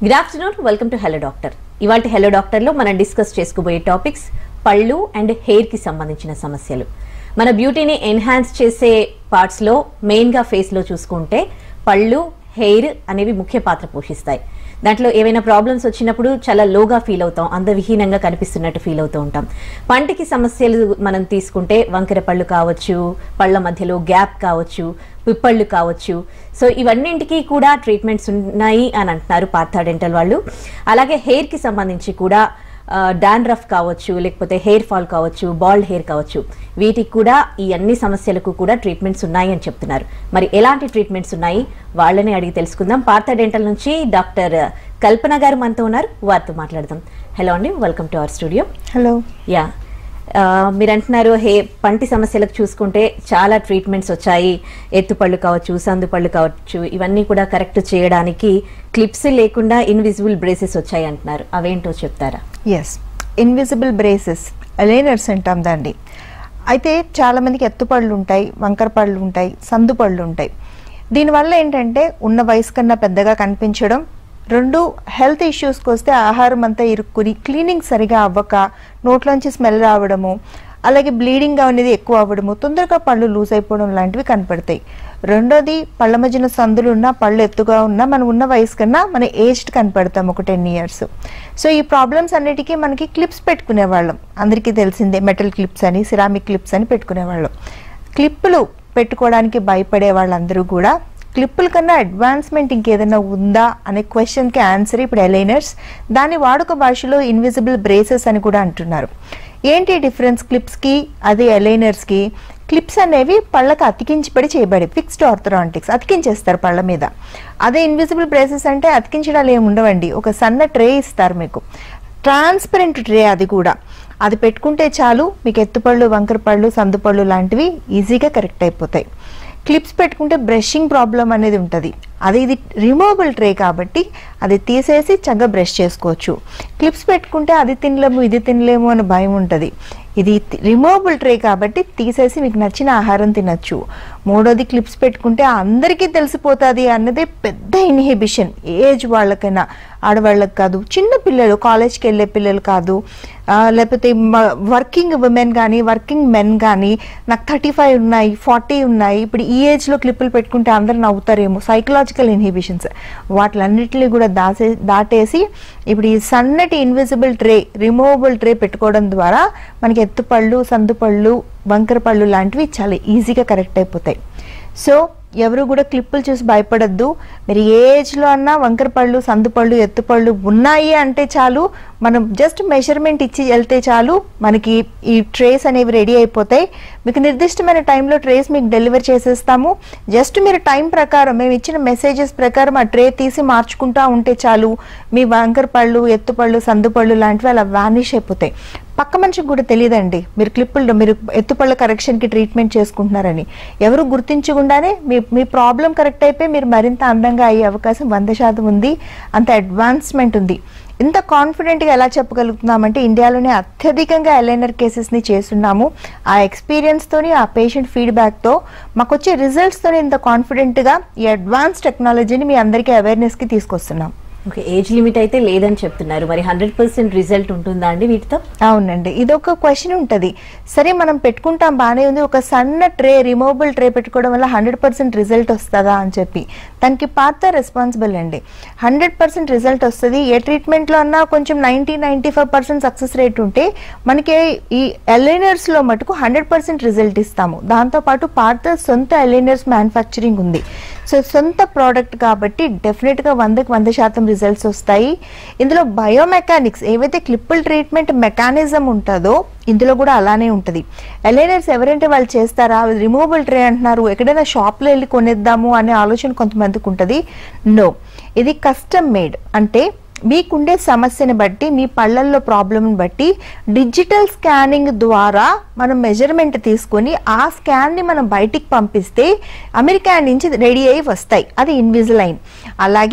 Good afternoon welcome to hello doctor ఇవాళ hello డాక్టర్లో మనం డిస్కస్ చేసుకోబోయే టాపిక్స్ పళ్ళు అండ్ హెయిర్కి సంబంధించిన సమస్యలు మన బ్యూటీని ఎన్హాన్స్ చేసే పార్ట్స్లో మెయిన్గా ఫేస్లో చూసుకుంటే పళ్ళు హెయిర్ అనేవి ముఖ్య పాత్ర పోషిస్తాయి దాంట్లో ఏవైనా ప్రాబ్లమ్స్ వచ్చినప్పుడు చాలా లోగా ఫీల్ అవుతాం అందవిహీనంగా కనిపిస్తున్నట్టు ఫీల్ అవుతూ ఉంటాం పంటికి సమస్యలు మనం తీసుకుంటే వంకర పళ్ళు కావచ్చు పళ్ళ మధ్యలో గ్యాప్ కావచ్చు పిప్పళ్ళు కావచ్చు సో ఇవన్నింటికి కూడా ట్రీట్మెంట్స్ ఉన్నాయి అని అంటున్నారు పార్థా డెంటల్ వాళ్ళు అలాగే హెయిర్కి సంబంధించి కూడా డాండ్రఫ్ కావచ్చు లేకపోతే హెయిర్ ఫాల్ కావచ్చు బాల్డ్ హెయిర్ కావచ్చు వీటికి కూడా ఈ అన్ని సమస్యలకు కూడా ట్రీట్మెంట్స్ ఉన్నాయి అని చెప్తున్నారు మరి ఎలాంటి ట్రీట్మెంట్స్ ఉన్నాయి వాళ్ళని అడిగి తెలుసుకుందాం పార్థ డెంటల్ నుంచి డాక్టర్ కల్పన గారు మనతో ఉన్నారు వారితో మాట్లాడదాం హలో అండి welcome to our studio hello yeah ఆ, మీరు అంటున్నారు హే పంటి సమస్యలకు చూసుకుంటే చాలా ట్రీట్మెంట్స్ వచ్చాయి ఎత్తుపళ్ళు కావచ్చు సందు పళ్ళు కావచ్చు ఇవన్నీ కూడా కరెక్ట్ చేయడానికి క్లిప్స్ లేకుండా ఇన్విజిబుల్ బ్రేసెస్ వచ్చాయి అంటున్నారు అవేంటో చెప్తారా ఎస్ ఇన్విజిబుల్ బ్రేసెస్ అలైనర్స్ అంటాం దాన్ని అయితే చాలామందికి ఎత్తుపళ్ళు ఉంటాయి వంకర పళ్ళు ఉంటాయి సందు పళ్ళు ఉంటాయి దీనివల్ల ఏంటంటే ఉన్న వయసు కన్నా పెద్దగా కనిపించడం రెండు హెల్త్ ఇష్యూస్కి వస్తే ఆహారం అంతా ఇరుక్కుని క్లీనింగ్ సరిగా అవ్వక నోట్లోంచి స్మెల్ రావడము అలాగే బ్లీడింగ్ అనేది ఎక్కువ అవ్వడము తొందరగా పళ్ళు లూజ్ అయిపోవడం లాంటివి కనపడతాయి రెండోది పళ్ళ మధ్యన సందులు ఉన్నా పళ్ళు ఎత్తుగా ఉన్నా మనం ఉన్న వయసు కన్నా మన ఏజ్డ్ కనపడతాం ఒక టెన్ ఇయర్స్ సో ఈ ప్రాబ్లమ్స్ అన్నిటికీ మనకి క్లిప్స్ పెట్టుకునేవాళ్ళం అందరికీ తెలిసిందే మెటల్ క్లిప్స్ అని సిరామిక్ క్లిప్స్ అని పెట్టుకునేవాళ్ళం క్లిప్పులు పెట్టుకోవడానికి భయపడే వాళ్ళందరూ కూడా క్లిప్పుల కన్నా అడ్వాన్స్మెంట్ ఇంకేదైనా ఉందా అనే క్వశ్చన్కి ఆన్సర్ ఇప్పుడు ఎలైనర్స్ దాని వాడుక భాషలో ఇన్విజిబుల్ బ్రేసెస్ అని కూడా అంటున్నారు ఏంటి డిఫరెన్స్ క్లిప్స్కి అది ఎలైనర్స్కి క్లిప్స్ అనేవి పళ్ళకి అతికించబడి చేయబడి ఫిక్స్డ్ ఆర్థరాంటిక్స్ అతికించేస్తారు పళ్ళ మీద అదే ఇన్విజిబుల్ బ్రేసెస్ అంటే అతికించడాలు ఏమి ఉండవండి ఒక సన్న ట్రే ఇస్తారు మీకు ట్రాన్స్పరెంట్ ట్రే అది కూడా అది పెట్టుకుంటే చాలు మీకు ఎత్తుపళ్ళు వంకర పళ్ళు సందుపళ్ళు లాంటివి ఈజీగా కరెక్ట్ అయిపోతాయి క్లిప్స్ పెట్టుకుంటే బ్రషింగ్ ప్రాబ్లం అనేది ఉంటుంది అది ఇది రిమూవబుల్ ట్రే కాబట్టి అది తీసేసి చక్కగా బ్రష్ చేసుకోవచ్చు క్లిప్స్ పెట్టుకుంటే అది తినలేము ఇది తినలేము అని భయం ఉంటుంది ఇది రిమూవబుల్ ట్రే కాబట్టి తీసేసి మీకు నచ్చిన ఆహారం తినచ్చు మూడోది క్లిప్స్ పెట్టుకుంటే అందరికీ తెలిసిపోతుంది అన్నదే పెద్ద ఇన్హిబిషన్ ఏజ్ వాళ్ళకైనా ఆడవాళ్ళకి కాదు చిన్న పిల్లలు కాలేజ్కి వెళ్ళే పిల్లలు కాదు ఆ, లేకపోతే వర్కింగ్ ఉమెన్ కానీ వర్కింగ్ మెన్ కానీ నాకు థర్టీ ఫైవ్ ఉన్నాయి ఫార్టీ ఉన్నాయి ఇప్పుడు ఈ ఏజ్లో క్లిప్పులు పెట్టుకుంటే అందరు నవ్వుతారేమో సైకలాజికల్ ఇన్హిబిషన్స్ వాటిలన్నిటిని కూడా దాసే దాటేసి ఇప్పుడు ఈ సన్నటి ఇన్విజిబుల్ ట్రే రిమూవబుల్ ట్రే పెట్టుకోవడం ద్వారా మనకి ఎత్తుపళ్ళు సందుపళ్ళు వంకర పళ్ళు లాంటివి చాలా ఈజీగా కరెక్ట్ అయిపోతాయి సో ఎవరు కూడా క్లిప్పులు చూసి భయపడద్దు మీరు ఏ ఏజ్లో అన్నా వంకర పళ్ళు సందుపళ్ళు ఎత్తుపళ్ళు ఉన్నాయి అంటే చాలు మనం జస్ట్ మెజర్మెంట్ ఇచ్చి వెళ్తే చాలు మనకి ఈ ట్రేస్ అనేవి రెడీ అయిపోతాయి మీకు నిర్దిష్టమైన టైంలో ట్రేస్ మీకు డెలివర్ చేసేస్తాము జస్ట్ మీరు టైం ప్రకారం మేము ఇచ్చిన మెసేజెస్ ప్రకారం ఆ ట్రే తీసి మార్చుకుంటా ఉంటే చాలు మీ వంకర పళ్ళు ఎత్తుపళ్ళు సందుపళ్ళు లాంటివి అలా వానిష్ అయిపోతాయి పక్క మనిషికి కూడా తెలియదండి మీరు క్లిప్పులు మీరు ఎత్తుపళ్ళ కరెక్షన్కి ట్రీట్మెంట్ చేసుకుంటున్నారని ఎవరు గుర్తించకుండానే మీ మీ ప్రాబ్లం కరెక్ట్ అయిపోయి మీరు మరింత అందంగా అయ్యే అవకాశం వంద శాతం ఉంది అంత అడ్వాన్స్మెంట్ ఉంది ఇంత కాన్ఫిడెంట్గా ఎలా చెప్పగలుగుతున్నామంటే ఇండియాలోనే అత్యధికంగా ఎలైనర్ కేసెస్ని చేస్తున్నాము ఆ ఎక్స్పీరియన్స్తోని ఆ పేషెంట్ ఫీడ్బ్యాక్తో మాకు వచ్చే రిజల్ట్స్తోని ఇంత కాన్ఫిడెంట్గా ఈ అడ్వాన్స్ టెక్నాలజీని మీ అందరికీ అవేర్నెస్కి తీసుకొస్తున్నాం ఓకే ఏజ్ లిమిట్ అయితే లేదని చెప్తున్నారు మరి హండ్రెడ్ పర్సెంట్ రిజల్ట్ ఉంటుందా అండి వీటితో అవునండి ఇది ఒక క్వశ్చన్ ఉంటుంది సరే మనం పెట్టుకుంటాం బాగానే ఉంది ఒక సన్న ట్రే రిమూవబుల్ ట్రే పెట్టుకోవడం వల్ల హండ్రెడ్ పర్సెంట్ రిజల్ట్ వస్తుందా అని చెప్పి దానికి పాత రెస్పాన్సిబుల్ అండి హండ్రెడ్ పర్సెంట్ రిజల్ట్ వస్తుంది ఏ ట్రీట్మెంట్లో అన్నా కొంచెం ninety ninety five percent success rate ఉంటే మనకి ఈ ఎలైనర్స్లో మటుకు హండ్రెడ్ పర్సెంట్ రిజల్ట్ ఇస్తాము దాంతోపాటు పాత సొంత ఎలైనర్స్ మ్యానుఫ్యాక్చరింగ్ ఉంది సో సొంత ప్రోడక్ట్ కాబట్టి డెఫినెట్గా వందకి వంద శాతం రిజల్ట్స్ వస్తాయి ఇందులో బయోమెకానిక్స్ ఏవైతే క్లిప్పుల్ ట్రీట్మెంట్ మెకానిజం ఉంటుందో ఇందులో కూడా అలానే ఉంటుంది ఎలైనర్స్ ఎవరంటే వాళ్ళు చేస్తారా రిమూవబుల్ ట్రే అంటున్నారు ఎక్కడైనా షాప్లో వెళ్ళి కొనేద్దాము అనే ఆలోచన కొంతమందికి ఉంటుంది నో ఇది కస్టమ్ మేడ్ అంటే మీకుండే సమస్యని బట్టి మీ పళ్ళల్లో ప్రాబ్లమ్ని బట్టి డిజిటల్ స్కానింగ్ ద్వారా మనం మెజర్మెంట్ తీసుకొని ఆ స్కాన్ని మనం బయటికి పంపిస్తే అమెరికా నుంచి రెడీ అయ్యి వస్తాయి అది ఇన్విజిలైన్ అలాగే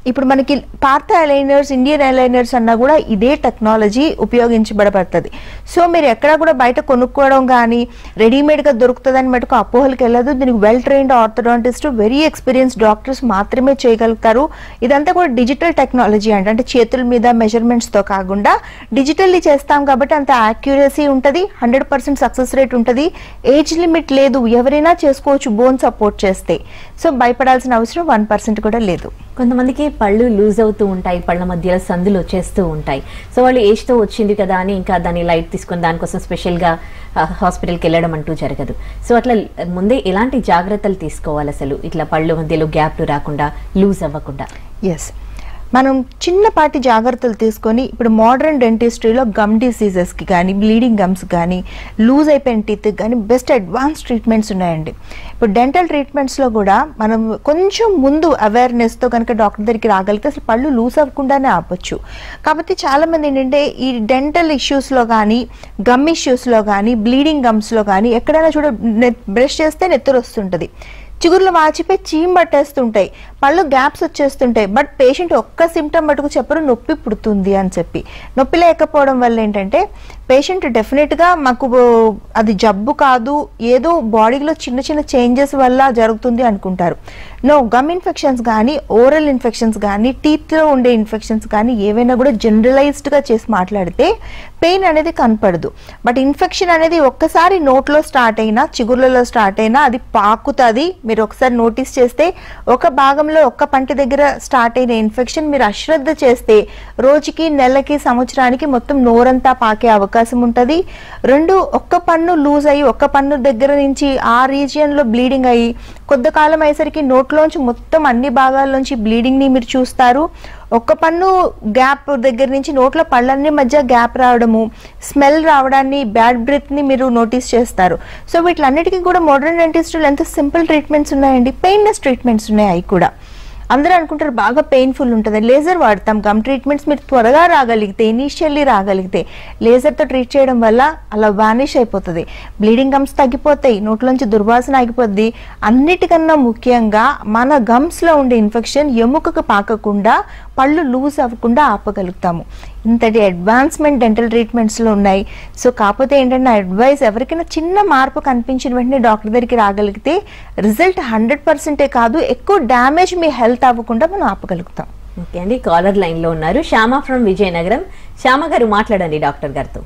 ఇప్పుడు మనకి పార్థ అలైనర్స్ ఇండియన్ అలైనర్స్ అన్నా కూడా ఇదే టెక్నాలజీ ఉపయోగించబడబడుతుంది సో మీరు ఎక్కడ కూడా బయట కొనుక్కోవడం కానీ రెడీమేడ్గా దొరుకుతుందని మటుకు అపోహలకి వెళ్ళదు దీనికి well trained orthodontist very experience doctors మాత్రమే చేయగలుగుతారు ఇదంతా కూడా డిజిటల్ టెక్నాలజీ అంటే అంటే చేతుల మీద మెజర్మెంట్స్తో కాకుండా డిజిటల్లీ చేస్తాం కాబట్టి అంత యాక్యురసీ ఉంటుంది హండ్రెడ్ పర్సెంట్ సక్సెస్ రేట్ ఉంటుంది ఏజ్ లిమిట్ లేదు ఎవరైనా చేసుకోవచ్చు బోన్ సపోర్ట్ చేస్తే సో భయపడాల్సిన అవసరం వన్ పర్సెంట్ కూడా లేదు కొంతమందికి పళ్ళు లూజ్ అవుతూ ఉంటాయి పళ్ళ మధ్యలో సందులు వచ్చేస్తూ ఉంటాయి సో వాళ్ళు ఏజ్తో వచ్చింది కదా అని ఇంకా దాన్ని లైట్ తీసుకొని దానికోసం స్పెషల్గా హాస్పిటల్కి వెళ్ళడం అంటూ జరగదు సో అట్లా ముందే ఎలాంటి జాగ్రత్తలు తీసుకోవాలి అసలు ఇట్లా పళ్ళు మధ్యలో గ్యాప్లు రాకుండా లూజ్ అవ్వకుండా ఎస్ మనం చిన్నపాటి జాగ్రత్తలు తీసుకొని ఇప్పుడు మోడర్న్ డెంటిస్ట్రీలో గమ్ డిసీజెస్కి కానీ బ్లీడింగ్ గమ్స్ కానీ లూజ్ అయిపోయిన టీత్ కానీ బెస్ట్ అడ్వాన్స్ ట్రీట్మెంట్స్ ఉన్నాయండి ఇప్పుడు డెంటల్ ట్రీట్మెంట్స్లో కూడా మనం కొంచెం ముందు అవేర్నెస్తో కనుక డాక్టర్ దగ్గరికి రాగలిగితే అసలు పళ్ళు లూజ్ అవ్వకుండానే ఆపొచ్చు కాబట్టి చాలామంది ఏంటంటే ఈ డెంటల్ ఇష్యూస్లో కానీ గమ్ ఇష్యూస్లో కానీ బ్లీడింగ్ గమ్స్లో కానీ ఎక్కడైనా చూడ బ్రష్ చేస్తే నెత్తురు వస్తుంటుంది చిగుర్లు వాచిపోయి చీమ్ పట్టేస్తుంటాయి పళ్ళు గ్యాప్స్ వచ్చేస్తుంటాయి బట్ పేషెంట్ ఒక్క సిమ్టమ్ మటుకు చెప్పరు నొప్పి పుడుతుంది అని చెప్పి నొప్పి లేకపోవడం వల్ల ఏంటంటే పేషెంట్ డెఫినెట్గా మాకు అది జబ్బు కాదు ఏదో బాడీలో చిన్న చిన్న చేంజెస్ వల్ల జరుగుతుంది అనుకుంటారు నో గమ్ ఇన్ఫెక్షన్స్ కానీ ఓరల్ ఇన్ఫెక్షన్స్ కానీ టీత్లో ఉండే ఇన్ఫెక్షన్స్ కానీ ఏవైనా కూడా జనరలైజ్డ్గా చేసి మాట్లాడితే పెయిన్ అనేది కనపడదు బట్ ఇన్ఫెక్షన్ అనేది ఒక్కసారి నోట్లో స్టార్ట్ అయినా చిగుర్లలో స్టార్ట్ అయినా అది పాకుతుంది మీరు ఒకసారి నోటీస్ చేస్తే ఒక భాగంలో ఒక్క పంటి దగ్గర స్టార్ట్ అయిన ఇన్ఫెక్షన్ మీరు అశ్రద్ధ చేస్తే రోజుకి నెలకి సంవత్సరానికి మొత్తం నోరంతా పాకే అవకాశం ఉంటుంది రెండు ఒక్క పన్ను లూజ్ అయ్యి ఒక్క పన్ను దగ్గర నుంచి ఆ రీజియన్లో బ్లీడింగ్ అయ్యి కొద్ది కాలం అయ్యేసరికి నోట్లోంచి మొత్తం అన్ని భాగాల్లోంచి బ్లీడింగ్ని మీరు చూస్తారు ఒక్క పన్ను గ్యాప్ దగ్గర నుంచి నోట్లో పళ్ళన్ని మధ్య గ్యాప్ రావడము స్మెల్ రావడాన్ని బ్యాడ్ బ్రెత్ని మీరు నోటీస్ చేస్తారు సో వీటిలన్నిటికీ కూడా మోడర్న్ డెంటిస్టులు ఎంత సింపుల్ ట్రీట్మెంట్స్ ఉన్నాయండి పెయిన్లెస్ ట్రీట్మెంట్స్ ఉన్నాయి అవి కూడా అందరూ అనుకుంటారు బాగా పెయిన్ఫుల్ ఉంటుంది లేజర్ వాడతాం గమ్ ట్రీట్మెంట్స్ మీరు త్వరగా రాగలిగితే ఇనీషియల్లీ రాగలిగితే లేజర్తో ట్రీట్ చేయడం వల్ల అలా వానిష్ అయిపోతుంది బ్లీడింగ్ గమ్స్ తగ్గిపోతాయి నోట్లోంచి దుర్వాసన ఆగిపోద్ది అన్నిటికన్నా ముఖ్యంగా మన గమ్స్లో ఉండే ఇన్ఫెక్షన్ ఎముకకు పాకకుండా పళ్ళు లూజ్ అవ్వకుండా ఆపగలుగుతాము ఇంతటి అడ్వాన్స్మెంట్ డెంటల్ ట్రీట్మెంట్స్లో ఉన్నాయి సో కాకపోతే ఏంటంటే నా అడ్వైస్ ఎవరికైనా చిన్న మార్పు కనిపించిన వెంటనే డాక్టర్ దగ్గరికి రాగలిగితే రిజల్ట్ హండ్రెడ్ పర్సెంటే కాదు ఎక్కువ డ్యామేజ్ మీ హెల్త్ అవ్వకుండా మనం ఆపగలుగుతాం ఓకే అండి కాలర్ లైన్ లో ఉన్నారు శ్యామ ఫ్రమ్ విజయనగరం శ్యామ గారు మాట్లాడండి డాక్టర్ గారితో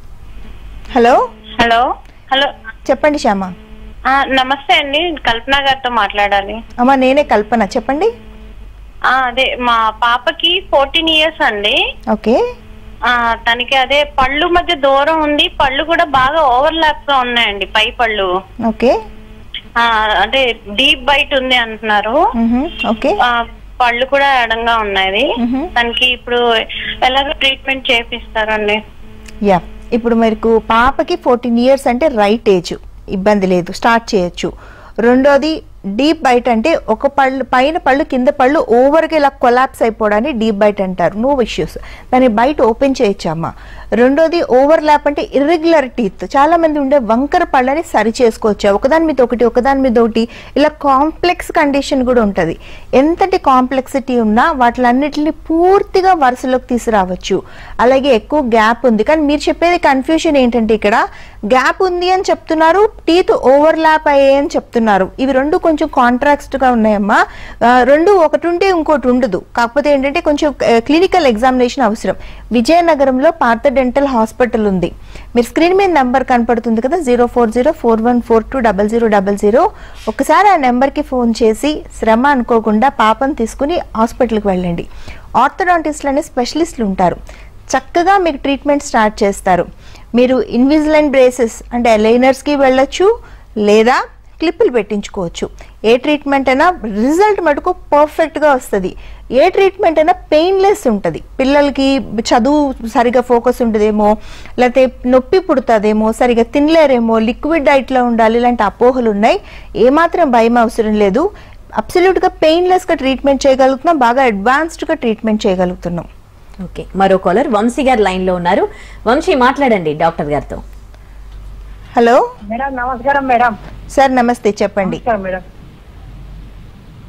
హలో హలో హలో చెప్పండి శ్యామ ఆ, నమస్తే అండి కల్పన గారితో మాట్లాడాలి అమ్మ నేనే కల్పన చెప్పండి ఆ, అదే మా పాపకి ఫోర్టీన్ ఇయర్స్ అండి ఓకే ఆ, తనకి అదే పళ్ళు మధ్య దూరం ఉంది పళ్ళు కూడా బాగా ఓవర్ ల్యాప్ గా ఉన్నాయండి పై పళ్ళు ఓకే ఆ, అంటే డీప్ బైట్ ఉంది అంటున్నారు మ్హూ. ఓకే ఆ, పళ్ళు కూడా ఎడంగా ఉన్నాయి మ్హూ. తనకి ఇప్పుడు ఎలాగ ట్రీట్మెంట్ చేపిస్తారండి యా ఇప్పుడు మీకు పాపకి ఫోర్టీన్ ఇయర్స్ అంటే రైట్ ఏజ్ ఇబ్బంది లేదు స్టార్ట్ చేయొచ్చు రెండోది డీప్ బైట్ అంటే ఒక పళ్ళు పైన పళ్ళు కింద పళ్ళు ఓవర్గా ఇలా కొలాప్స్ అయిపోవడాన్ని డీప్ బైట్ అంటారు నో ఇష్యూస్ దాన్ని బయట ఓపెన్ చేయొచ్చు అమ్మ రెండోది ఓవర్ ల్యాప్ అంటే ఇర్రెగ్యులర్ టీత్ చాలా మంది ఉండే వంకర పళ్ళని సరి చేసుకోవచ్చు ఒకదాని మీద ఒకటి ఒకదాని మీద ఒకటి ఇలా కాంప్లెక్స్ కండిషన్ కూడా ఉంటుంది ఎంతటి కాంప్లెక్సిటీ ఉన్నా వాటిలన్నిటిని పూర్తిగా వరుసలోకి తీసుకురావచ్చు అలాగే ఎక్కువ గ్యాప్ ఉంది కానీ మీరు చెప్పేది కన్ఫ్యూషన్ ఏంటంటే ఇక్కడ గ్యాప్ ఉంది అని చెప్తున్నారు టీత్ ఓవర్ ల్యాప్ అయ్యాయి అని చెప్తున్నారు ఇవి రెండు కొంచెం కాంట్రాక్ట్ గా ఉన్నాయమ్మా ఆ, రెండు ఒకటి ఉంటే ఇంకోటి ఉండదు కాకపోతే ఏంటంటే కొంచెం క్లినికల్ ఎగ్జామినేషన్ అవసరం విజయనగరంలో పార్థ డెంటల్ హాస్పిటల్ ఉంది మీరు స్క్రీన్ మీద నెంబర్ కనపడుతుంది కదా zero four zero four one four two double zero double zero ఒకసారి ఆ నెంబర్కి ఫోన్ చేసి శ్రమ అనుకోకుండా పాపను తీసుకుని హాస్పిటల్కి వెళ్ళండి ఆర్థోడాంటిస్ట్లు అనే స్పెషలిస్టులు ఉంటారు చక్కగా మీకు ట్రీట్మెంట్ స్టార్ట్ చేస్తారు మీరు ఇన్విజిలెంట్ బ్రేసెస్ అంటే అలైనర్స్కి వెళ్ళొచ్చు లేదా క్లిప్పులు పెట్టించుకోవచ్చు ఏ ట్రీట్మెంట్ అయినా రిజల్ట్ మటుకు పర్ఫెక్ట్గా వస్తుంది ఏ ట్రీట్మెంట్ అయినా పెయిన్లెస్ ఉంటుంది పిల్లలకి చదువు సరిగా ఫోకస్ ఉంటుందేమో లేకపోతే నొప్పి పుడుతుందేమో సరిగా తినలేరేమో లిక్విడ్ డైట్లో ఉండాలి ఇలాంటి అపోహలు ఉన్నాయి ఏమాత్రం భయం అవసరం లేదు అబ్సల్యూట్గా పెయిన్లెస్గా ట్రీట్మెంట్ చేయగలుగుతున్నాం బాగా అడ్వాన్స్డ్గా ట్రీట్మెంట్ చేయగలుగుతున్నాం ఓకే మరో కాలర్ వంశీ గారు లైన్ లో ఉన్నారు వంశీ మాట్లాడండి డాక్టర్ గారితో హలో మేడం నమస్కారం మేడం సార్ నమస్తే చెప్పండి నమస్కారం మేడం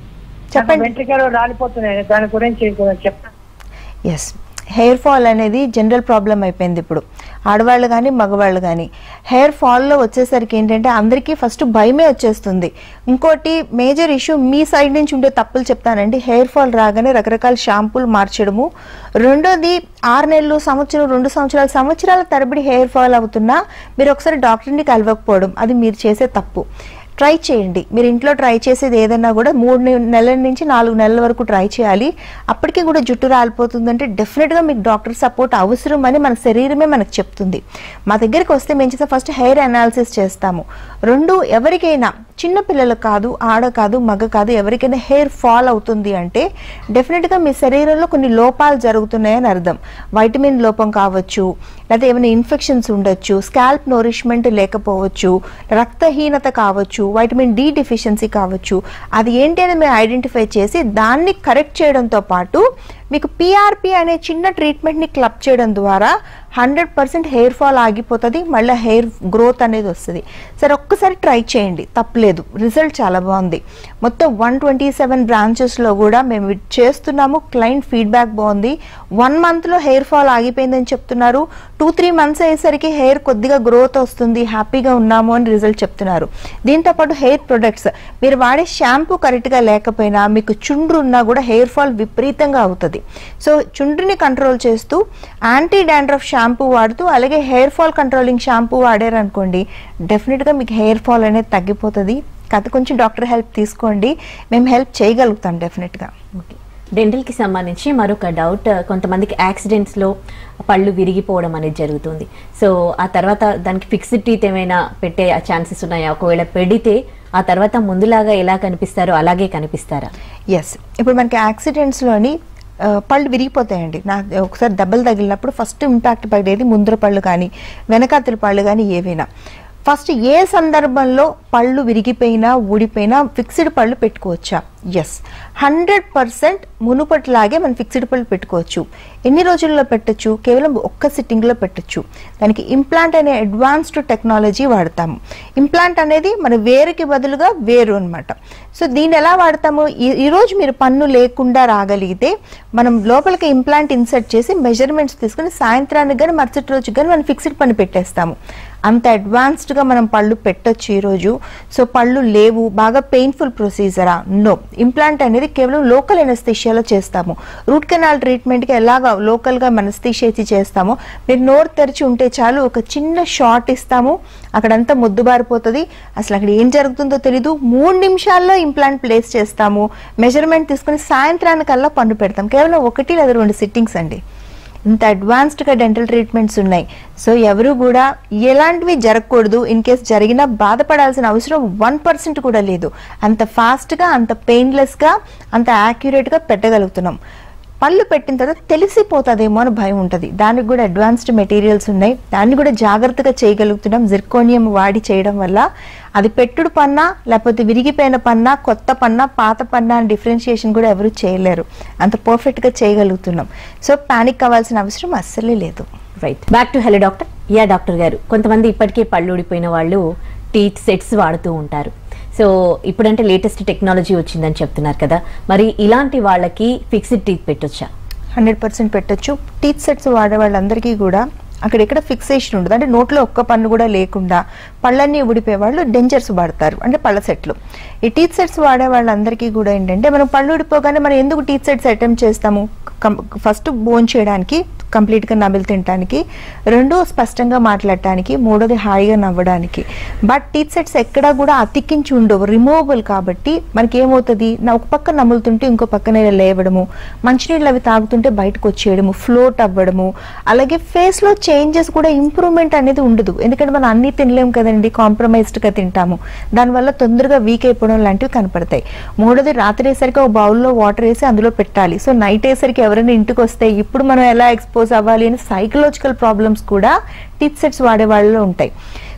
చెప్పండి వెంట్రికలు రాలిపోతున్నాయి దాని గురించి చెప్తాను ఎస్ హెయిర్ ఫాల్ అనేది జనరల్ ప్రాబ్లం అయిపోయింది ఇప్పుడు ఆడవాళ్ళు కానీ మగవాళ్ళు కానీ హెయిర్ ఫాల్లో వచ్చేసరికి ఏంటంటే అందరికీ ఫస్ట్ భయమే వచ్చేస్తుంది ఇంకోటి మేజర్ ఇష్యూ మీ సైడ్ నుంచి ఉండే తప్పులు చెప్తానండి హెయిర్ ఫాల్ రాగానే రకరకాల షాంపూలు మార్చడము రెండోది ఆరు నెలలు సంవత్సరం రెండు సంవత్సరాలు సంవత్సరాల తరబడి హెయిర్ ఫాల్ అవుతున్నా మీరు ఒకసారి డాక్టర్ని కలవకపోవడం అది మీరు చేసే తప్పు ట్రై చేయండి మీరు ఇంట్లో ట్రై చేసేది ఏదైనా కూడా మూడు నె- నెలల నుంచి నాలుగు నెలల వరకు ట్రై చేయాలి అప్పటికి కూడా జుట్టు రాలిపోతుందంటే డెఫినెట్గా మీకు డాక్టర్ సపోర్ట్ అవసరం అని మన శరీరమే మనకు చెప్తుంది మా దగ్గరికి వస్తే మేము చేసే ఫస్ట్ హెయిర్ అనాలిసిస్ చేస్తాము రెండు ఎవరికైనా చిన్న పిల్లలకు కాదు ఆడ కాదు మగ కాదు ఎవరికైనా హెయిర్ ఫాల్ అవుతుంది అంటే డెఫినెట్గా మీ శరీరంలో కొన్ని లోపాలు జరుగుతున్నాయని అర్థం వైటమిన్ లోపం కావచ్చు లేదా ఏమైనా ఇన్ఫెక్షన్స్ ఉండొచ్చు స్కాల్ప్ నోరిష్మెంట్ లేకపోవచ్చు రక్తహీనత కావచ్చు వైటమిన్ డి డిఫిషియన్సీ కావచ్చు అది ఏంటి అని మేము ఐడెంటిఫై చేసి దాన్ని కరెక్ట్ చేయడంతో పాటు మీకు పిఆర్పి అనే చిన్న ట్రీట్మెంట్ని క్లబ్ చేయడం ద్వారా హండ్రెడ్ పర్సెంట్ హెయిర్ ఫాల్ ఆగిపోతుంది మళ్ళీ హెయిర్ గ్రోత్ అనేది వస్తుంది సరే ఒక్కసారి ట్రై చేయండి తప్పలేదు రిజల్ట్ చాలా బాగుంది మొత్తం వన్ ట్వంటీ సెవెన్ బ్రాంచెస్లో కూడా మేము ఇది చేస్తున్నాము క్లయింట్ ఫీడ్బ్యాక్ బాగుంది వన్ మంత్లో హెయిర్ ఫాల్ ఆగిపోయిందని చెప్తున్నారు టూ త్రీ మంత్స్ అయ్యేసరికి హెయిర్ కొద్దిగా గ్రోత్ వస్తుంది హ్యాపీగా ఉన్నాము అని రిజల్ట్ చెప్తున్నారు దీంతో పాటు హెయిర్ ప్రొడక్ట్స్ మీరు వాడే షాంపూ కరెక్ట్గా లేకపోయినా మీకు చుండ్రు ఉన్నా కూడా హెయిర్ ఫాల్ విపరీతంగా అవుతుంది సో చుండ్రుని కంట్రోల్ చేస్తూ యాంటీ డాండ్రఫ్ షాంపూ వాడుతూ అలాగే హెయిర్ ఫాల్ కంట్రోలింగ్ షాంపూ వాడారనుకోండి డెఫినెట్గా మీకు హెయిర్ ఫాల్ అనేది తగ్గిపోతుంది కథ కొంచెం డాక్టర్ హెల్ప్ తీసుకోండి మేము హెల్ప్ చేయగలుగుతాం డెఫినెట్గా ఓకే డెంటల్ కి సంబంధించి మరొక డౌట్ కొంతమందికి యాక్సిడెంట్స్ లో పళ్ళు విరిగిపోవడం అనేది జరుగుతుంది సో ఆ తర్వాత దానికి ఫిక్స్డ్ టీత్ ఏమైనా పెట్టే ఛాన్సెస్ ఉన్నాయా ఒకవేళ పెడితే ఆ తర్వాత ముందులాగా ఎలా కనిపిస్తారో అలాగే కనిపిస్తారా ఎస్ ఇప్పుడు మనకి యాక్సిడెంట్స్లోని ఆ, పళ్ళు విరిగిపోతాయండి నాకు ఒకసారి దెబ్బలు తగిలినప్పుడు ఫస్ట్ ఇంపాక్ట్ పడేది ముందర పళ్ళు కానీ వెనకాతల పళ్ళు కానీ ఏవైనా ఫస్ట్ ఏ సందర్భంలో పళ్ళు విరిగిపోయినా ఊడిపోయినా ఫిక్స్డ్ పళ్ళు పెట్టుకోవచ్చా ఎస్ హండ్రెడ్ పర్సెంట్ మునుపటిలాగే మనం ఫిక్స్డ్ పళ్ళు పెట్టుకోవచ్చు ఎన్ని రోజుల్లో పెట్టొచ్చు కేవలం ఒక్క సిట్టింగ్లో పెట్టొచ్చు దానికి ఇంప్లాంట్ అనే అడ్వాన్స్డ్ టెక్నాలజీ వాడతాము ఇంప్లాంట్ అనేది మన వేరుకి బదులుగా వేరు అన్నమాట సో దీన్ని ఎలా వాడతాము ఈ- ఈరోజు మీరు పన్ను లేకుండా రాగలిగితే మనం లోపలికి ఇంప్లాంట్ ఇన్సర్ట్ చేసి మెజర్మెంట్స్ తీసుకుని సాయంత్రానికి కానీ మరుసటి రోజు కానీ మనం ఫిక్స్డ్ పన్ను పెట్టేస్తాము అంత అడ్వాన్స్డ్గా మనం పళ్ళు పెట్టొచ్చు ఈరోజు సో పళ్ళు లేవు బాగా పెయిన్ఫుల్ ప్రొసీజరా నో ఇంప్లాంట్ అనేది కేవలం లోకల్ ఎనస్థిషియాలో చేస్తాము రూట్ కెనాల్ ట్రీట్మెంట్కి ఎలాగా లోకల్గా మనస్థిషియా చేస్తామో మీరు నోరు తెరిచి ఉంటే చాలు ఒక చిన్న షార్ట్ ఇస్తాము అక్కడంతా ముద్దుబారిపోతుంది అసలు అక్కడ ఏం జరుగుతుందో తెలీదు మూడు నిమిషాల్లో ఇంప్లాంట్ ప్లేస్ చేస్తాము మెజర్మెంట్ తీసుకుని సాయంత్రానికల్లా పన్ను పెడతాం కేవలం ఒకటి లేదా రెండు సిట్టింగ్స్ అండి ఇంత అడ్వాన్స్డ్గా డెంటల్ ట్రీట్మెంట్స్ ఉన్నాయి సో ఎవరు కూడా ఎలాంటివి జరగకూడదు ఇన్ కేస్ జరిగినా బాధపడాల్సిన అవసరం వన్ పర్సెంట్ కూడా లేదు అంత ఫాస్ట్గా అంత పెయిన్లెస్గా అంత యాక్యురేట్గా పెట్టగలుగుతున్నాం పళ్ళు పెట్టిన తర్వాత తెలిసిపోతుందేమో అని భయం ఉంటుంది దానికి కూడా అడ్వాన్స్డ్ మెటీరియల్స్ ఉన్నాయి దాన్ని కూడా జాగ్రత్తగా చేయగలుగుతున్నాం జిర్కోనియం వాడి చేయడం వల్ల అది పెట్టుడు పన్నా లేకపోతే విరిగిపోయిన పన్నా కొత్త పన్నా పాత పన్నా అని డిఫరెన్షియేషన్ కూడా ఎవరు చేయలేరు అంత పర్ఫెక్ట్గా చేయగలుగుతున్నాం సో పానిక్ అవ్వాల్సిన అవసరం అస్సలే లేదు right back to hello doctor yeah doctor garu కొంతమంది ఇప్పటికే పళ్ళు ఊడిపోయిన వాళ్ళు టీత్ సెట్స్ వాడుతూ ఉంటారు సో ఇప్పుడంటే లేటెస్ట్ టెక్నాలజీ వచ్చిందని చెప్తున్నారు కదా మరి ఇలాంటి వాళ్ళకి ఫిక్స్డ్ టీత్ పెట్టొచ్చా హండ్రెడ్ పర్సెంట్ పెట్టచ్చు టీత్ సెట్స్ వాడే వాళ్ళందరికీ కూడా అక్కడెక్కడ ఫిక్సేషన్ ఉండదు అంటే నోట్లో ఒక్క పన్ను కూడా లేకుండా పళ్ళన్నీ ఊడిపోయే వాళ్ళు డెంచర్స్ వాడతారు అంటే పళ్ళ సెట్లు ఈ టీత్ సెట్స్ వాడే వాళ్ళందరికీ కూడా ఏంటంటే మనం పళ్ళు ఊడిపోగానే మనం ఎందుకు టీత్ సెట్స్ అటెంప్ట్ చేస్తాము ఫస్ట్ బోన్ చేయడానికి కంప్లీట్గా నమిలి తినడానికి రెండు స్పష్టంగా మాట్లాడటానికి మూడోది హాయిగా నవ్వడానికి బట్ టీత్ సెట్స్ ఎక్కడా కూడా అతికించి ఉండవు రిమూవబుల్ కాబట్టి మనకి ఏమవుతుంది నా ఒక పక్క నములుతుంటే ఇంకో పక్కన లేవడము మంచినీళ్ళు అవి తాగుతుంటే బయటకు వచ్చేయడము ఫ్లోట్ అవ్వడము అలాగే ఫేస్లో చేంజెస్ కూడా ఇంప్రూవ్మెంట్ అనేది ఉండదు ఎందుకంటే మనం అన్ని తినలేం కదండి కాంప్రమైజ్డ్గా తింటాము దానివల్ల తొందరగా వీక్ అయిపోవడం లాంటివి కనపడతాయి మూడోది రాత్రి వేసరికి ఒక బౌల్లో వాటర్ వేసి అందులో పెట్టాలి సో నైట్ వేసరికి ఎవరైనా ఇంటికి వస్తే ఇప్పుడు మనం ఎలా ఎక్స్పోజ్ అవ్వాలి అని సైకలాజికల్ ప్రాబ్లమ్స్ కూడా టీత్ సెట్స్ వాడే వాళ్ళలో ఉంటాయి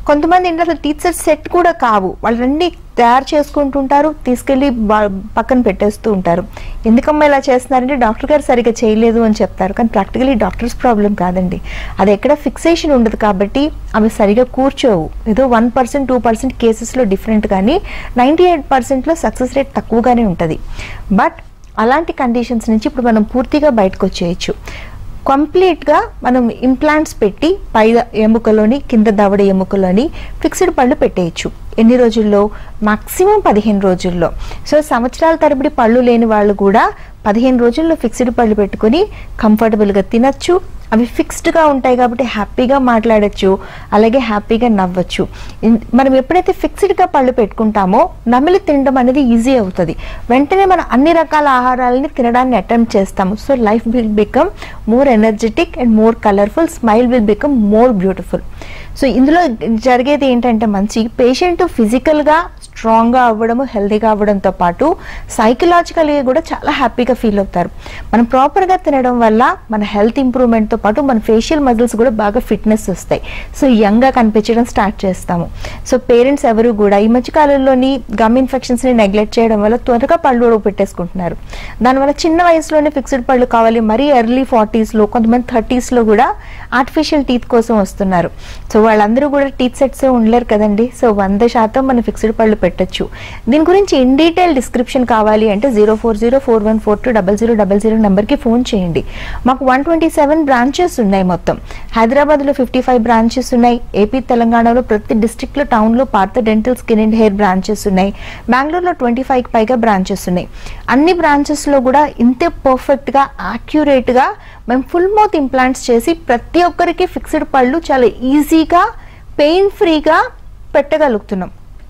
కొంతమంది ఇంట్లో అసలు టీత్ సెట్ సెట్ కూడా కావు వాళ్ళన్నీ తయారు చేసుకుంటుంటారు తీసుకెళ్లి బా- పక్కన పెట్టేస్తూ ఉంటారు ఎందుకమ్మా ఇలా చేస్తున్నారంటే డాక్టర్ గారు సరిగ్గా చేయలేదు అని చెప్తారు కానీ ప్రాక్టికలీ డాక్టర్స్ ప్రాబ్లం కాదండి అది ఎక్కడ ఫిక్సేషన్ ఉండదు కాబట్టి అవి సరిగా కూర్చోవు ఏదో వన్ పర్సెంట్ టూ పర్సెంట్ కేసెస్లో డిఫరెంట్ కానీ నైంటీ ఎయిట్ పర్సెంట్లో సక్సెస్ రేట్ తక్కువగానే ఉంటుంది బట్ అలాంటి కండిషన్స్ నుంచి ఇప్పుడు మనం పూర్తిగా బయటకు వచ్చేయచ్చు కంప్లీట్గా మనం ఇంప్లాంట్స్ పెట్టి పై ఎముకలోని కింద దవడ ఎముకలోని ఫిక్స్డ్ పళ్ళు పెట్టేయచ్చు ఎన్ని రోజుల్లో మాక్సిమం పదిహేను రోజుల్లో సో సంవత్సరాల తరబడి పళ్ళు లేని వాళ్ళు కూడా పదిహేను రోజుల్లో ఫిక్స్డ్ పళ్ళు పెట్టుకొని కంఫర్టబుల్గా తినచ్చు అవి ఫిక్స్డ్గా ఉంటాయి కాబట్టి హ్యాపీగా మాట్లాడచ్చు అలాగే హ్యాపీగా నవ్వచ్చు ఇన్- మనం ఎప్పుడైతే ఫిక్స్డ్గా పళ్ళు పెట్టుకుంటామో నమిలి తినడం అనేది ఈజీ అవుతుంది వెంటనే మనం అన్ని రకాల ఆహారాలని తినడాన్ని అటెంప్ట్ చేస్తాము so life will become more energetic and more colourful smile will become more beautiful so ఇందులో జరిగేది ఏంటంటే మంచి పేషెంట్ ఫిజికల్గా స్ట్రాంగ్గా అవ్వడము హెల్తీగా అవ్వడంతో పాటు సైకలాజికల్గా కూడా చాలా హ్యాపీగా ఫీల్ అవుతారు మనం ప్రాపర్గా తినడం వల్ల మన హెల్త్ ఇంప్రూవ్మెంట్తో పాటు మన ఫేషియల్ మజిల్స్ కూడా బాగా ఫిట్నెస్ వస్తాయి సో యంగ్గా కనిపించడం స్టార్ట్ చేస్తాము సో పేరెంట్స్ ఎవరు కూడా ఈ మధ్య కాలంలోని గమ్ ఇన్ఫెక్షన్స్ని నెగ్లెక్ట్ చేయడం వల్ల త్వరగా పళ్ళు ఊడవ పెట్టేసుకుంటున్నారు దానివల్ల చిన్న వయసులోనే ఫిక్స్డ్ పళ్ళు కావాలి మరీ ఎర్లీ ఫార్టీస్లో కొంతమంది థర్టీస్లో కూడా ఆర్టిఫిషియల్ టీత్ కోసం వస్తున్నారు సో వాళ్ళందరూ కూడా టీత్ సెట్స్ ఉండలేరు కదండి సో వంద శాతం మనం ఫిక్స్డ్ పళ్ళు పెట్టొచ్చు దీని గురించి ఇన్ డీటెయిల్ డిస్క్రిప్షన్ కావాలి అంటే zero four zero four one four two double zero double zero నెంబర్కి ఫోన్ చేయండి మాకు వన్ ట్వంటీ సెవెన్ బ్రాంచెస్ ఉన్నాయి మొత్తం హైదరాబాద్లో ఫిఫ్టీ ఫైవ్ బ్రాంచెస్ ఉన్నాయి ఏపీ తెలంగాణలో ప్రతి డిస్టిక్లో టౌన్లో Partha dental skin and hair branches ఉన్నాయి బెంగళూరులో ట్వంటీ ఫైవ్కి పైగా బ్రాంచెస్ ఉన్నాయి అన్ని బ్రాంచెస్లో కూడా ఇంతే పర్ఫెక్ట్గా యాక్యురేట్గా మేము ఫుల్ మౌత్ ఇంప్లాంట్స్ చేసి ప్రతి ఒక్కరికి ఫిక్స్డ్ పళ్ళు చాలా ఈజీగా పెయిన్ ఫ్రీగా పెట్టగలుగుతున్నాం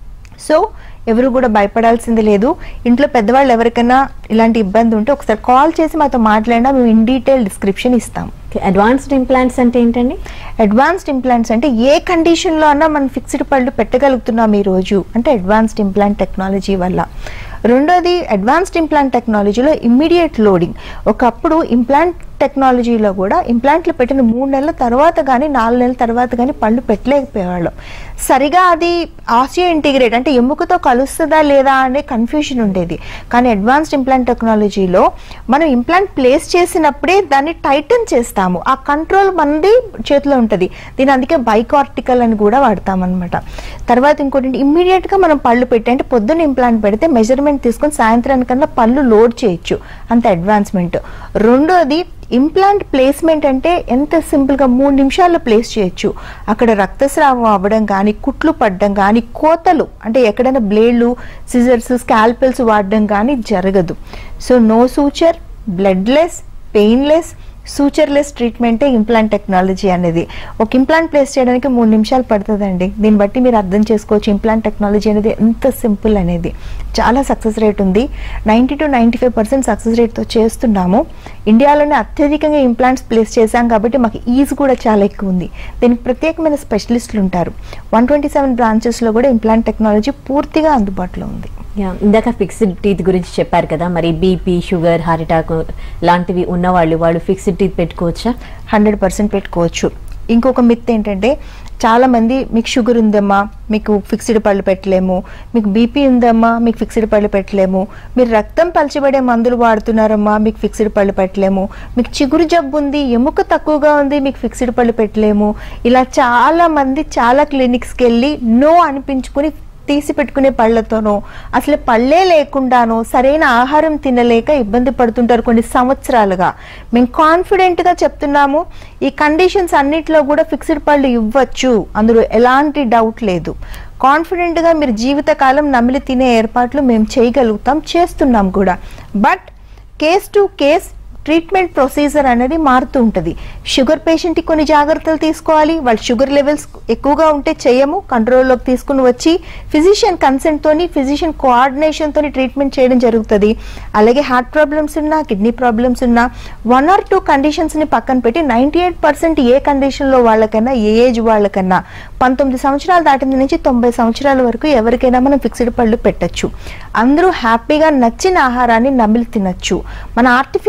సో ఎవరు కూడా భయపడాల్సింది లేదు ఇంట్లో పెద్దవాళ్ళు ఎవరికైనా ఇలాంటి ఇబ్బంది ఉంటే ఒకసారి కాల్ చేసి మాతో మాట్లాడినా మేము ఇన్ డీటెయిల్ డిస్క్రిప్షన్ ఇస్తాం అడ్వాన్స్డ్ ఇంప్లాంట్స్ అంటే ఏంటండి అడ్వాన్స్డ్ ఇంప్లాంట్స్ అంటే ఏ కండిషన్లో అన్నా మనం ఫిక్స్డ్ పళ్ళు పెట్టగలుగుతున్నాం ఈ రోజు అంటే అడ్వాన్స్డ్ ఇంప్లాంట్ టెక్నాలజీ వల్ల రెండోది అడ్వాన్స్డ్ ఇంప్లాంట్ టెక్నాలజీలో ఇమ్మీడియట్ లోడింగ్ ఒకప్పుడు ఇంప్లాంట్ టెక్నాలజీలో కూడా ఇంప్లాంట్లు పెట్టిన మూడు నెలల తర్వాత కానీ నాలుగు నెలల తర్వాత కానీ పళ్ళు పెట్టలేకపోయేవాళ్ళం సరిగా అది ఆసియో ఇంటిగ్రేట్ అంటే ఎముకతో కలుస్తుందా లేదా అనే కన్ఫ్యూషన్ ఉండేది కానీ అడ్వాన్స్డ్ ఇంప్లాంట్ టెక్నాలజీలో మనం ఇంప్లాంట్ ప్లేస్ చేసినప్పుడే దాన్ని టైటన్ చేస్తాము ఆ కంట్రోల్ మనది చేతిలో ఉంటుంది దీని అందుకే బైకార్టికల్ అని కూడా వాడతాం అనమాట తర్వాత ఇంకోటి ఇమ్మీడియట్ గా మనం పళ్ళు పెట్టి అంటే పొద్దున్న ఇంప్లాంట్ పెడితే మెజర్మెంట్ తీసుకొని సాయంత్రానికన్నా పళ్ళు లోడ్ చేయొచ్చు అంత అడ్వాన్స్మెంట్ రెండోది ఇంప్లాంట్ ప్లేస్మెంట్ అంటే ఎంత సింపుల్గా మూడు నిమిషాల్లో ప్లేస్ చేయొచ్చు అక్కడ రక్తస్రావం అవ్వడం కానీ కుట్లు పడడం కానీ కోతలు అంటే ఎక్కడైనా బ్లేడ్లు సిజర్స్ స్కాల్పెల్స్ వాడడం కానీ జరగదు so no suture bloodless painless sutureless ట్రీట్మెంటే ఇంప్లాంట్ టెక్నాలజీ అనేది ఒక ఇంప్లాంట్ ప్లేస్ చేయడానికి మూడు నిమిషాలు పడుతుందండి దీన్ని బట్టి మీరు అర్థం చేసుకోవచ్చు ఇంప్లాంట్ టెక్నాలజీ అనేది ఎంత సింపుల్ అనేది చాలా సక్సెస్ రేట్ ఉంది ninety two ninety five percent success రేట్తో చేస్తున్నాము ఇండియాలోనే అత్యధికంగా ఇంప్లాంట్స్ ప్లేస్ చేశాం కాబట్టి మాకు ఈజ్ కూడా చాలా ఎక్కువ ఉంది దీనికి ప్రత్యేకమైన స్పెషలిస్టులు ఉంటారు వన్ ట్వంటీ సెవెన్ బ్రాంచెస్లో కూడా ఇంప్లాంట్ టెక్నాలజీ పూర్తిగా అందుబాటులో ఉంది యా, ఇందాక ఫిక్స్డ్ టీత్ గురించి చెప్పారు కదా మరి బీపీ షుగర్ హార్ట్ అటాక్ లాంటివి ఉన్నవాళ్ళు వాళ్ళు ఫిక్స్డ్ టీత్ పెట్టుకోవచ్చా హండ్రెడ్ పర్సెంట్ పెట్టుకోవచ్చు ఇంకొక మిత్ ఏంటంటే చాలా మంది మీకు షుగర్ ఉందమ్మా మీకు ఫిక్స్డ్ పళ్ళు పెట్టలేము మీకు బీపీ ఉందమ్మా మీకు ఫిక్స్డ్ పళ్ళు పెట్టలేము మీరు రక్తం పలచబడే మందులు వాడుతున్నారమ్మా మీకు ఫిక్స్డ్ పళ్ళు పెట్టలేము మీకు చిగురు జబ్బు ఉంది ఎముక తక్కువగా ఉంది మీకు ఫిక్స్డ్ పళ్ళు పెట్టలేము ఇలా చాలా మంది చాలా క్లినిక్స్కి వెళ్ళి నో అనిపించుకుని తీసి పెట్టుకునే పళ్ళతోనో అసలు పళ్ళే లేకుండానో సరైన ఆహారం తినలేక ఇబ్బంది పడుతుంటారు కొన్ని సంవత్సరాలుగా మేము కాన్ఫిడెంట్గా చెప్తున్నాము ఈ కండిషన్స్ అన్నిట్లో కూడా ఫిక్స్డ్ పళ్ళు ఇవ్వచ్చు అందులో ఎలాంటి డౌట్ లేదు కాన్ఫిడెంట్గా మీరు జీవితకాలం నమిలి తినే ఏర్పాట్లు మేము చేయగలుగుతాం చేస్తున్నాం కూడా but case to case treatment procedure అనేది మారుతూ ఉంటుంది షుగర్ పేషెంట్కి కొన్ని జాగ్రత్తలు తీసుకోవాలి వాళ్ళ షుగర్ లెవెల్స్ ఎక్కువగా ఉంటే చేయము కంట్రోల్లోకి తీసుకుని వచ్చి ఫిజిషియన్ కన్సెంట్తోని ఫిజిషియన్ కోఆర్డినేషన్తోని ట్రీట్మెంట్ చేయడం జరుగుతుంది అలాగే హార్ట్ ప్రాబ్లమ్స్ ఉన్నా కిడ్నీ ప్రాబ్లమ్స్ ఉన్నా వన్ ఆర్ టూ కండిషన్స్ని పక్కన పెట్టి నైంటీ ఎయిట్ పర్సెంట్ ఏ కండిషన్లో వాళ్ళకన్నా ఏ ఏజ్ వాళ్ళకన్నా పంతొమ్మిది సంవత్సరాలు దాటిన నుంచి తొంభై సంవత్సరాల వరకు ఎవరికైనా మనం ఫిక్స్డ్ పళ్ళు పెట్టచ్చు అందరూ హ్యాపీగా నచ్చిన ఆహారాన్ని నమిలి తినచ్చు మన ఆర్టిఫిషియల్ పళ్ళు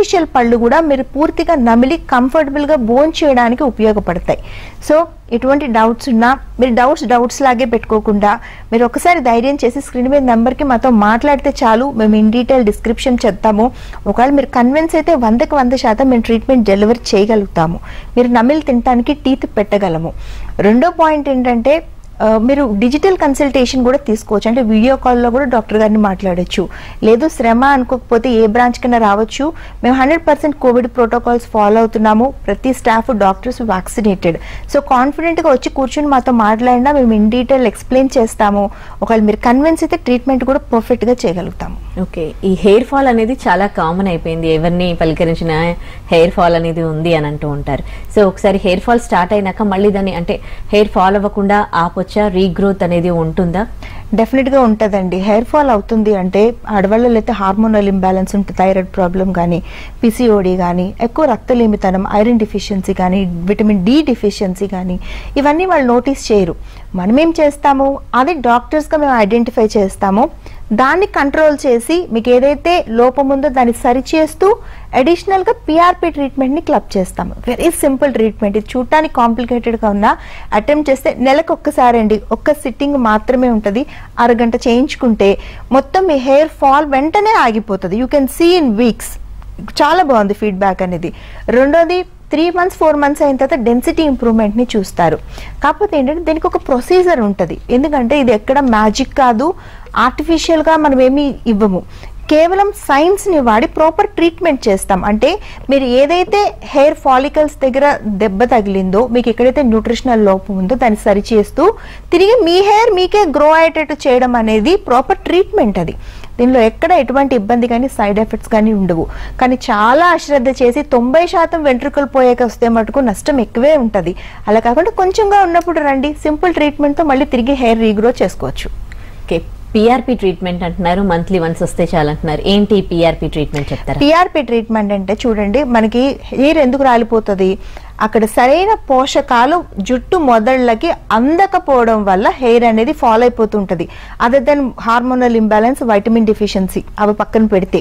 పళ్ళు కూడా మీరు పూర్తిగా నమిలి కంఫర్టబుల్ గా బోన్ చేయడానికి ఉపయోగపడతాయి సో ఎటువంటి డౌట్స్ ఉన్నా మీరు డౌట్స్ డౌట్స్ లాగే పెట్టుకోకుండా మీరు ఒకసారి ధైర్యం చేసి స్క్రీన్ మీద నెంబర్కి మాతో మాట్లాడితే చాలు మేము ఇన్ డీటెయిల్ డిస్క్రిప్షన్ చెప్తాము ఒకవేళ మీరు కన్విన్స్ అయితే వందకి వంద శాతం మేము ట్రీట్మెంట్ డెలివరీ చేయగలుగుతాము మీరు నమిలి తినడానికి టీత్ పెట్టగలము రెండో పాయింట్ ఏంటంటే ఆ, మీరు డిజిటల్ కన్సల్టేషన్ కూడా తీసుకోవచ్చు అంటే వీడియో కాల్లో కూడా డాక్టర్ గారిని మాట్లాడొచ్చు లేదు శ్రమ అనుకోకపోతే ఏ బ్రాంచ్ కన్నా రావచ్చు మేము hundred percent covid protocols follow అవుతున్నాము ప్రతి స్టాఫ్ డాక్టర్స్ వ్యాక్సినేటెడ్ సో కాన్ఫిడెంట్గా వచ్చి కూర్చొని మాతో మాట్లాడినా మేము ఇన్ డీటెయిల్ ఎక్స్ప్లెయిన్ చేస్తాము ఒకవేళ మీరు కన్విన్స్ అయితే ట్రీట్మెంట్ కూడా పర్ఫెక్ట్గా చేయగలుగుతాము ఓకే ఈ హెయిర్ ఫాల్ అనేది చాలా కామన్ అయిపోయింది ఎవరిని పలకరించిన హెయిర్ ఫాల్ అనేది ఉంది అని అంటూ ఉంటారు సో ఒకసారి హెయిర్ ఫాల్ స్టార్ట్ అయినాక మళ్ళీ దాన్ని అంటే హెయిర్ ఫాల్ అవ్వకుండా ఆపొచ్చా రీగ్రోత్ అనేది ఉంటుందా డెఫినెట్ గా ఉంటుందండి హెయిర్ ఫాల్ అవుతుంది అంటే ఆడవాళ్ళలో అయితే హార్మోనల్ ఇంబ్యాలెన్స్ ఉంటుంది థైరాయిడ్ ప్రాబ్లం కానీ పిసిఓడి కానీ ఎక్కువ రక్తలేమితనం ఐరన్ డిఫిషియన్సీ కానీ విటమిన్ డి డిఫిషియన్సీ కానీ ఇవన్నీ వాళ్ళు నోటీస్ చేయరు మనం ఏం చేస్తాము అది డాక్టర్స్గా మేము ఐడెంటిఫై చేస్తాము దాన్ని కంట్రోల్ చేసి మీకు ఏదైతే లోపం ఉందో దాన్ని సరిచేస్తూ అడిషనల్గా పిఆర్పి ట్రీట్మెంట్ని క్లబ్ చేస్తాము వెరీ సింపుల్ ట్రీట్మెంట్ ఇది చూడటానికి కాంప్లికేటెడ్గా ఉన్నా అటెంప్ట్ చేస్తే నెలకు ఒక్కసారి అండి ఒక్క సిట్టింగ్ మాత్రమే ఉంటుంది అరగంట చేయించుకుంటే మొత్తం మీ హెయిర్ ఫాల్ వెంటనే ఆగిపోతుంది you can see in weeks చాలా బాగుంది ఫీడ్బ్యాక్ అనేది రెండోది త్రీ మంత్స్ ఫోర్ మంత్స్ అయిన తర్వాత డెన్సిటీ ఇంప్రూవ్మెంట్ని చూస్తారు కాకపోతే ఏంటంటే దీనికి ఒక ప్రొసీజర్ ఉంటుంది ఎందుకంటే ఇది ఎక్కడ మ్యాజిక్ కాదు ఆర్టిఫిషియల్గా మనం ఏమీ ఇవ్వము కేవలం సైన్స్ని వాడి ప్రాపర్ ట్రీట్మెంట్ చేస్తాం అంటే మీరు ఏదైతే హెయిర్ ఫాలికల్స్ దగ్గర దెబ్బ తగిలిందో మీకు ఎక్కడైతే న్యూట్రిషనల్ లోపం ఉందో దాన్ని సరిచేస్తూ తిరిగి మీ హెయిర్ మీకే గ్రో అయ్యేటట్టు చేయడం అనేది ప్రాపర్ ట్రీట్మెంట్ అది దీనిలో ఎక్కడ ఎటువంటి ఇబ్బంది కానీ సైడ్ ఎఫెక్ట్స్ కానీ ఉండవు కానీ చాలా అశ్రద్ధ చేసి తొంభై శాతం వెంట్రుకలు పోయాక వస్తే మటుకు నష్టం ఎక్కువే ఉంటుంది అలా కాకుండా కొంచెంగా ఉన్నప్పుడు రండి సింపుల్ ట్రీట్మెంట్తో మళ్ళీ తిరిగి హెయిర్ రీగ్రో చేసుకోవచ్చు ఓకే పిఆర్పి ట్రీట్మెంట్ అంటున్నారు మంత్లీ వన్స్ వస్తే చాలంటున్నారు ఏంటి పిఆర్పి ట్రీట్మెంట్ చెప్తారా పిఆర్పి ట్రీట్మెంట్ అంటే చూడండి మనకి హెయిర్ ఎందుకు రాలిపోతుంది అక్కడ సరైన పోషకాలు జుట్టు మొదళ్ళకి అందకపోవడం వల్ల హెయిర్ అనేది ఫాల్ అయిపోతుంటది other then hormonal imbalance vitamin deficiency అవి పక్కన పెడితే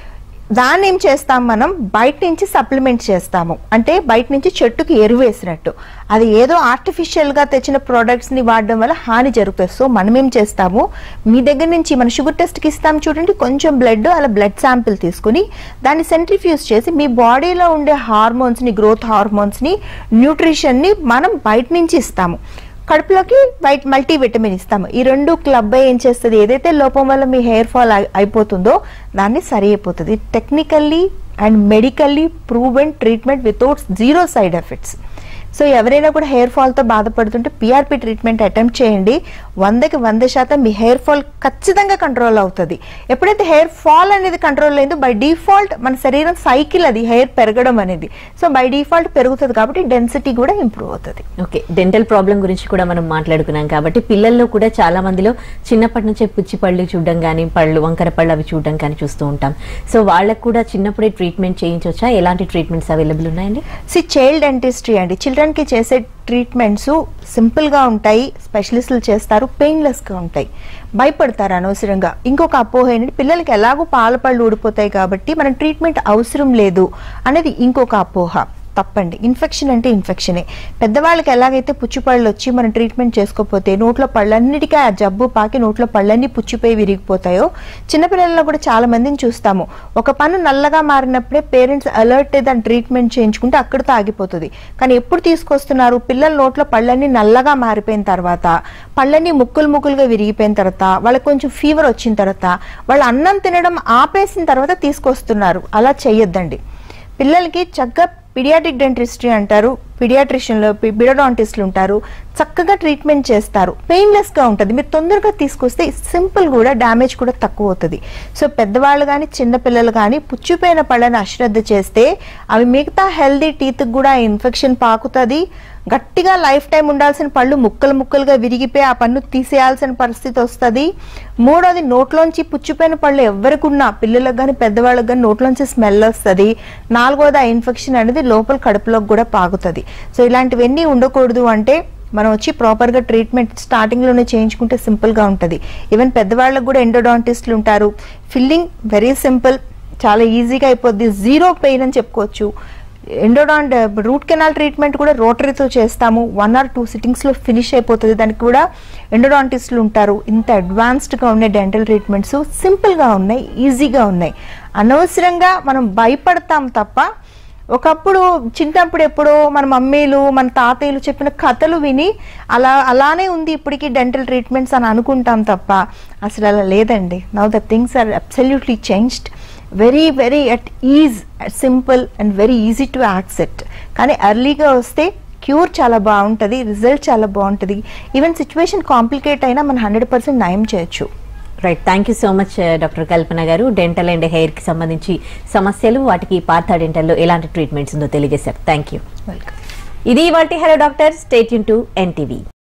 దాన్ని ఏం చేస్తాం మనం బయట నుంచి సప్లిమెంట్ చేస్తాము అంటే బయట నుంచి చెట్టుకి ఎరువు వేసినట్టు అది ఏదో ఆర్టిఫిషియల్ గా తెచ్చిన products ని వాడడం వల్ల హాని జరుగుతుంది సో మనం ఏం చేస్తాము మీ దగ్గర నుంచి మన షుగర్ టెస్ట్ కి ఇస్తాం చూడండి కొంచెం బ్లడ్ అలా బ్లడ్ శాంపిల్ తీసుకుని దాన్ని సెంట్రిఫ్యూజ్ చేసి మీ బాడీలో ఉండే హార్మోన్స్ ని గ్రోత్ హార్మోన్స్ ని న్యూట్రిషన్ ని మనం బయట నుంచి ఇస్తాము కడుపులోకి వైట్ మల్టీ విటమిన్ ఇస్తాము ఈ రెండు క్లబ్ అయ్యి ఏం చేస్తుంది ఏదైతే లోపం వల్ల మీ హెయిర్ ఫాల్ అయిపోతుందో దాన్ని సరి అయిపోతుంది technically and medically proven treatment without zero side effects so ఎవరైనా కూడా హెయిర్ ఫాల్తో బాధపడుతుంటే పిఆర్పి ట్రీట్మెంట్ అటెంప్ట్ చేయండి వందకి వంద శాతం మీ హెయిర్ ఫాల్ ఖచ్చితంగా కంట్రోల్ అవుతుంది ఎప్పుడైతే హెయిర్ ఫాల్ అనేది కంట్రోల్ అయిందో బై డిఫాల్ట్ మన శరీరం సైకిల్ అది హెయిర్ పెరగడం అనేది సో బై డిఫాల్ట్ పెరుగుతుంది కాబట్టి డెన్సిటీ కూడా ఇంప్రూవ్ అవుతుంది ఓకే డెంటల్ ప్రాబ్లం గురించి కూడా మనం మాట్లాడుకున్నాం కాబట్టి పిల్లల్లో కూడా చాలా మందిలో చిన్నప్పటి నుంచే పుచ్చి పళ్ళు చూడడం కానీ పళ్ళు వంకర పళ్ళు అవి చూడడం కానీ చూస్తూ ఉంటాం సో వాళ్ళకు కూడా చిన్నప్పుడే ట్రీట్మెంట్ చేయించవచ్చా ఎలాంటి ట్రీట్మెంట్స్ అవైలబుల్ ఉన్నాయండి సి చైల్డ్ డెంటిస్ట్రీ అండి చిల్డ్రన్కి చేసే ట్రీట్మెంట్స్ సింపుల్గా ఉంటాయి స్పెషలిస్టులు చేస్తారు పెయిన్లెస్గా ఉంటాయి భయపడతారు అనవసరంగా ఇంకొక అపోహ ఏంటంటే పిల్లలకి ఎలాగో పాల పళ్ళు ఊడిపోతాయి కాబట్టి మన ట్రీట్మెంట్ అవసరం లేదు అనేది ఇంకొక అపోహ తప్పండి ఇన్ఫెక్షన్ అంటే ఇన్ఫెక్షనే పెద్దవాళ్ళకి ఎలాగైతే పుచ్చిపళ్ళు వచ్చి మనం ట్రీట్మెంట్ చేసుకోకపోతే నోట్లో పళ్ళన్నిటికీ ఆ జబ్బు పాకి నోట్లో పళ్ళన్నీ పుచ్చిపోయి విరిగిపోతాయో చిన్నపిల్లల్లో కూడా చాలా మందిని చూస్తాము ఒక పన్ను నల్లగా మారినప్పుడే పేరెంట్స్ అలర్ట్ దాని ట్రీట్మెంట్ చేయించుకుంటే అక్కడితో ఆగిపోతుంది కానీ ఎప్పుడు తీసుకొస్తున్నారు పిల్లల నోట్లో పళ్ళన్నీ నల్లగా మారిపోయిన తర్వాత పళ్ళన్నీ ముక్కులు ముక్కులుగా విరిగిపోయిన తర్వాత వాళ్ళకి కొంచెం ఫీవర్ వచ్చిన తర్వాత వాళ్ళు అన్నం తినడం ఆపేసిన తర్వాత తీసుకొస్తున్నారు అలా చేయొద్దండి పిల్లలకి చక్కగా పిడియాటిక్ డెంటిస్ట్రీ అంటారు పిడియాట్రిషియన్లు బిడోడాంటిస్టులు ఉంటారు చక్కగా ట్రీట్మెంట్ చేస్తారు పెయిన్లెస్గా ఉంటుంది మీరు తొందరగా తీసుకొస్తే సింపుల్ కూడా డ్యామేజ్ కూడా తక్కువ అవుతుంది సో పెద్దవాళ్ళు కానీ చిన్నపిల్లలు కానీ పుచ్చిపోయిన పళ్ళని అశ్రద్ధ చేస్తే అవి మిగతా హెల్దీ టీత్కి కూడా ఇన్ఫెక్షన్ పాకుతుంది గట్టిగా లైఫ్ టైం ఉండాల్సిన పళ్ళు ముక్కలు ముక్కలుగా విరిగిపోయి ఆ పన్ను తీసేయాల్సిన పరిస్థితి వస్తుంది మూడోది నోట్లోంచి పుచ్చిపోయిన పళ్ళు ఎవరికి ఉన్నా పిల్లలకు కానీ పెద్దవాళ్ళకి కానీ నోట్లోంచి స్మెల్ వస్తుంది నాలుగోది ఆ ఇన్ఫెక్షన్ అనేది లోపల కడుపులోకి కూడా పాకుతుంది సో ఇలాంటివన్నీ ఉండకూడదు అంటే మనం వచ్చి ప్రాపర్గా ట్రీట్మెంట్ స్టార్టింగ్లోనే చేయించుకుంటే సింపుల్గా ఉంటుంది ఈవెన్ పెద్దవాళ్ళకు కూడా ఎండోడాంటిస్టులు ఉంటారు ఫిల్లింగ్ వెరీ సింపుల్ చాలా ఈజీగా అయిపోద్ది జీరో పెయిన్ అని చెప్పుకోవచ్చు ఎండోడాంట్ రూట్ కెనాల్ ట్రీట్మెంట్ కూడా రోటరీతో చేస్తాము వన్ ఆర్ టూ సిట్టింగ్స్లో ఫినిష్ అయిపోతుంది దానికి కూడా ఎండోడాంటిస్టులు ఉంటారు ఇంత అడ్వాన్స్డ్గా ఉన్నాయి డెంటల్ ట్రీట్మెంట్స్ సింపుల్గా ఉన్నాయి ఈజీగా ఉన్నాయి అనవసరంగా మనం భయపడతాం తప్ప ఒకప్పుడు చిన్నప్పుడు ఎప్పుడో మన మమ్మీలు మన తాతయ్యలు చెప్పిన కథలు విని అలా అలానే ఉంది ఇప్పటికీ డెంటల్ ట్రీట్మెంట్స్ అని అనుకుంటాం తప్ప అసలు అలా లేదండి now the things are absolutely changed very very at is simple and very easy to accept కానీ ఎర్లీగా వస్తే క్యూర్ చాలా బాగుంటుంది రిజల్ట్ చాలా బాగుంటుంది ఈవెన్ సిచ్యువేషన్ కాంప్లికేట్ అయినా మనం హండ్రెడ్ పర్సెంట్ నయం చేయొచ్చు right thank you so much doctor Kalpana garu dental and hair కి సంబంధించి సమస్యలు వాటికి పార్థ డెంటల్లో ఎలాంటి ట్రీట్మెంట్స్ ఉందో తెలియజేశారు థ్యాంక్ యూ వెల్కమ్ ఇది ఇవాళ హెలో డాక్టర్ స్టేట్ యూన్ టు ఎన్టీవీ